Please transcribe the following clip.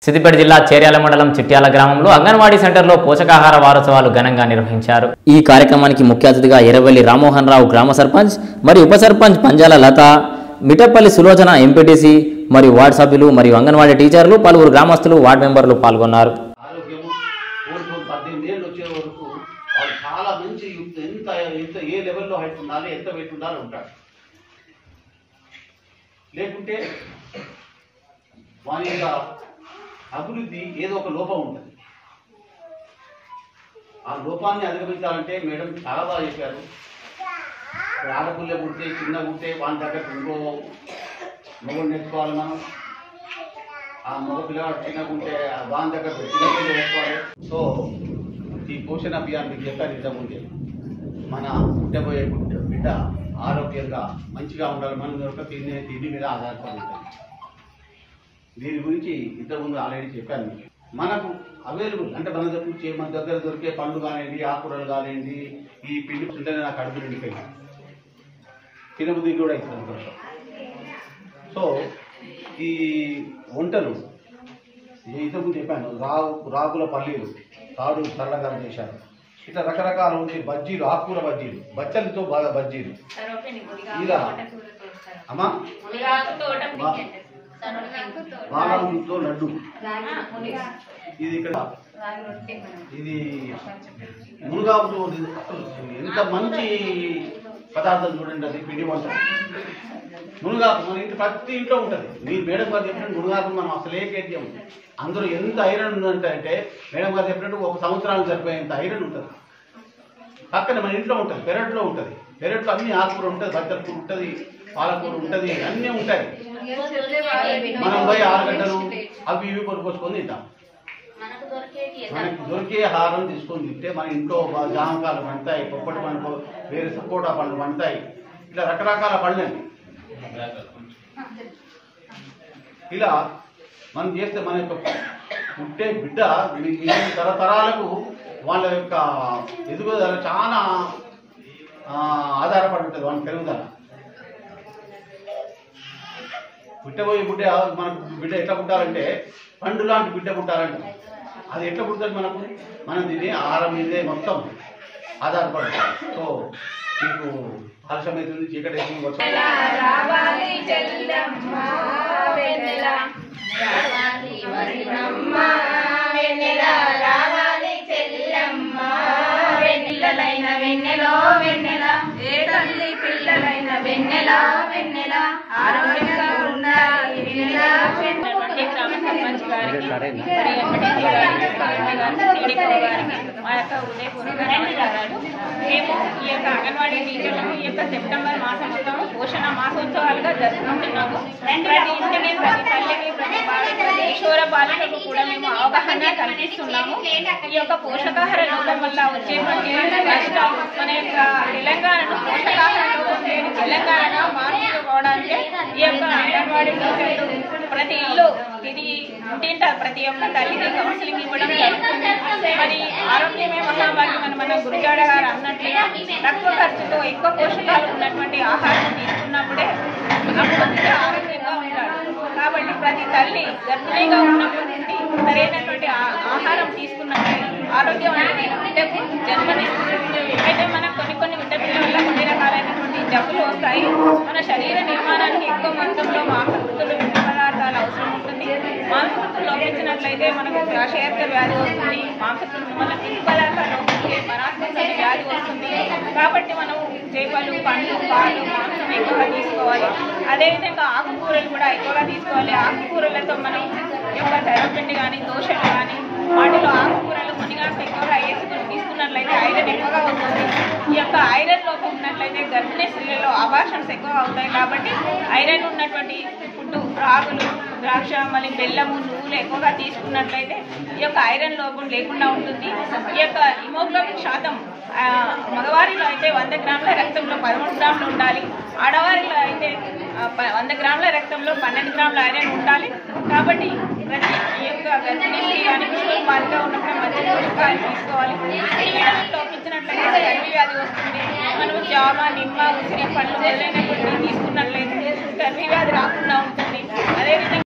సిద్దిపేట జిల్లా చేర్యాల మండలం చిట్యాల గ్రామంలో అంగన్వాడీ సెంటర్లో పోషకాహార వారోత్సవాలు ఘనంగా నిర్వహించారు ఈ కార్యక్రమానికి ముఖ్య అతిథిగా ఎర్రవెల్లి రామ్మోహన్ రావు గ్రామ సర్పంచ్ మరియు ఉప సర్పంచ్ పంజాల లత మిటపల్లి సులోచన ఎంపీటీసీ మరియు వార్డు సభ్యులు మరియు అంగన్వాడీ టీచర్లు పలువురు గ్రామస్తులు వార్డు మెంబర్లు పాల్గొన్నారు ఆరోగ్యము ఊరికి పద్దెనిమిది ఏళ్ళు వచ్చే వరకు వాళ్ళు చాలా మంచి యుక్త ఎంత ఎంత ఏ లెవెల్లో హైట్ ఉండాలి ఎంత వెయిట్ ఉండాలి ఉంటాడు లేకుంటే వాని యొక్క అభివృద్ధి ఏదో ఒక లోపం ఉంటుంది ఆ లోపాన్ని అధిగమించాలంటే మేడం చాలా బాగా చెప్పారు ఇప్పుడు ఆడపిల్ల పుడితే చిన్న పుడితే వాని దగ్గర ఇంకో మొగలు నేర్చుకోవాలి మనం ఆ మగ పిల్లవాడు చిన్నకుంటే వాని దగ్గర చిన్నపిల్ల వేసుకోవాలి సో ఈ పోషణ అభియాన్ మీకు చెప్పాను ఇంతకుముందే మన పుట్టబోయే బిడ్డ బిడ్డ ఆరోగ్యంగా మంచిగా ఉండాలి మనం యొక్క తినే తిండి మీద ఆధారపడి ఉంటుంది దీని గురించి ఇంతకుముందు ఆల్రెడీ చెప్పాను మీకు మనకు అవైలబుల్ అంటే మన దగ్గర మన దగ్గర దొరికే పండ్లు కానివ్వండి ఆకుకూరలు కానివ్వండి ఈ పిండి ఉంటేనే నాకు కడుపు నిండిపోయింది తినబుద్ధి కూడా ఇస్తుంది కొంచెం సో ఈ వంటలు ఇది ఇంతకుముందు చెప్పాను రాగు రాగుల పల్లీలు తాడు సరళగారం చేశారు ఇట్లా రకరకాల ఉండే బజ్జీలు ఆకుకూర బజ్జీలు బచ్చలతో బాగా బజ్జీలు ఇలా అమ్మా బాదంతో లడ్డు ఇది ఇక్కడ ఇది మునగాకుతో ఇది అసలు ఎంత మంచి పదార్థం చూడండి అది పిండి వంట మునగాకు మన ఇంటి ప్రతి ఇంట్లో ఉంటుంది మీరు మేడం గారు చెప్పినట్టు మునగాకు మనం అసలే కేట్యం అందులో ఎంత ఐరన్ ఉందంటే అంటే మేడం గారు చెప్పినట్టు ఒక సంవత్సరానికి సరిపోయేంత ఐరన్ ఉంటుంది పక్కన మన ఇంట్లో ఉంటుంది పెరట్లో ఉంటుంది పెరట్లో అన్ని ఆకుకూర ఉంటుంది బచ్చల కూర ఉంటుంది పాలకూర ఉంటుంది అన్నీ ఉంటాయి మనం పోయి ఆరు గంటలు అవి ఇవి కొనుక్కొచ్చుకొని తింటాం మనకి దొరికే ఆహారం తీసుకొని తింటే మన ఇంట్లో బా- జామకాయలు పండుతాయి పొప్పటి పండు వేరే సపోటా పండ్లు పండుతాయి ఇలా రకరకాల పళ్ళు అండి ఇలా మనం చేస్తే మన యొక్క పుట్టే బిడ్డ మీ- మీ తరతరాలకు వాళ్ళ యొక్క ఎదుగుదల చాలా ఆ, ఆధారపడి ఉంటుంది వాళ్ళ పెరుగుదల పుట్టబోయే బిడ్డ మనకు బిడ్డ ఎట్లా పుట్టాలంటే పండు లాంటి బిడ్డ పుట్టాలంటే అది ఎట్లా పుడుతుంది మనకు మనం తినే ఆహారం మీదే మొత్తం ఆధారపడి ఉంటుంది. సో మీకు ఆలస్యం అవుతుంది చీకటి అవుతుంది వచ్చి రావాలి చెల్లమ్మ వెన్నెల రావాలి వరినమ్మ వెన్నెల రావాలి చెల్లమ్మ వెన్నెలైన వెన్నెలో వెన్నెల ఏ తల్లి పిల్లలైన వెన్నెల వెన్నెల ఆరోగ్యంగా ఉండాలి వెన్నెల వెన్నెల గ్రామ సర్పంచ్ గారికి మరి ఎంపీటీసీ గారికి కలెక్టర్ గారికి టీడీపీ గారికి మా యొక్క హృదయపూర్వక నమస్కారాలు మేము ఈ యొక్క అంగన్వాడీ టీచర్లకు ఈ యొక్క సెప్టెంబర్ మాసం మొత్తం పోషణ మాసోత్సవాలుగా జరుపుకుంటున్నాము ప్రతి ఇంటికి ప్రతి తల్లికి ప్రతి బాలిక కిషోర బాలికకు కూడా మేము అవగాహన కల్పిస్తున్నాము ఈ యొక్క పోషకాహార లోపం వల్ల వచ్చేటువంటి నష్టం మన యొక్క తెలంగాణను పోషకాహార లోపం లేని తెలంగాణగా మార్చుకోవడానికి ఈ యొక్క అంగన్వాడీ టీచర్లు ప్రతి ఇల్లు తిరిగి ఇంటింటారు ప్రతి ఒక్క తల్లికి కౌన్సిలింగ్ ఇవ్వడం జరుగుతుంది మరి ఆరోగ్యమే మహాభాగ్యం అని మన గురిజాడ గారు అన్నట్లుగా తక్కువ ఖర్చుతో ఎక్కువ పోషకాలు ఉన్నటువంటి ఆహారం తీసుకున్నప్పుడే అప్పుడు బిడ్డ ఆరోగ్యంగా ఉంటాడు కాబట్టి ప్రతి తల్లి గర్భిణీగా ఉన్నప్పటి నుండి సరైనటువంటి ఆ- ఆహారం తీసుకున్నట్లయితే ఆరోగ్యమైన బిడ్డకు జన్మనిస్తుంది అయితే మనకు కొన్ని కొన్ని విటమిన్ల వల్ల కొన్ని రకాలైనటువంటి జబ్బులు వస్తాయి మన శరీర నిర్మాణానికి ఎక్కువ మొత్తంలో మాంసకృతులు వివిధ పదార్థాలు అవసరం ఉంటుంది మాంసకృతులు లోపించినట్లయితే మనకు గ్రాశయాత్ర వ్యాధి వస్తుంది మాంసకృతులు వల్ల వివిధ పదార్థాలు లోపిస్తే మరాత్మక వ్యాధి వస్తుంది కాబట్టి మనం చేపలు పండ్లు పాలు మాంసం ఎక్కువగా తీసుకోవాలి అదేవిధంగా ఆకుకూరలు కూడా ఎక్కువగా తీసుకోవాలి ఆకుకూరలతో మనం ఈ యొక్క తెరపిండి కానీ దోశలు కానీ వాటిలో ఆకుకూరలు మునిగాకు ఎక్కువగా వేసుకుని తీసుకున్నట్లయితే ఐరన్ ఎక్కువగా వస్తుంది ఈ యొక్క ఐరన్ లోపం ఉన్నట్లయితే గర్భిణీ స్త్రీలలో అబాషన్స్ ఎక్కువ అవుతాయి కాబట్టి ఐరన్ ఉన్నటువంటి ఫుడ్ రాగులు ద్రాక్ష మళ్ళీ బెల్లము నువ్వులు ఎక్కువగా తీసుకున్నట్లయితే ఈ యొక్క ఐరన్ లోపం లేకుండా ఉంటుంది ఈ యొక్క హిమోగ్లోబిన్ శాతం ఆ, మగవారిలో అయితే వంద గ్రాముల రక్తంలో పదమూడు గ్రాములు ఉండాలి ఆడవారిలో అయితే ఆ, ప- వంద గ్రాముల రక్తంలో పన్నెండు గ్రాముల ఐరన్ ఉండాలి కాబట్టి ప్రతి ఈ యొక్క గర్భిణీ స్త్రీ కానీ కిషోర్ బాలిక ఉన్నప్పుడు మంచి పోషకాలు తీసుకోవాలి ఈ విటమిన్ లోపించినట్లయితే గర్భి వ్యాధి వస్తుంది మనం జామ నిమ్మ ఉసిరి పళ్ళు మొదలైనటువంటి తీసుకున్నట్లయితే గర్భి వ్యాధి రాకుండా ఉంటుంది అదేవిధంగా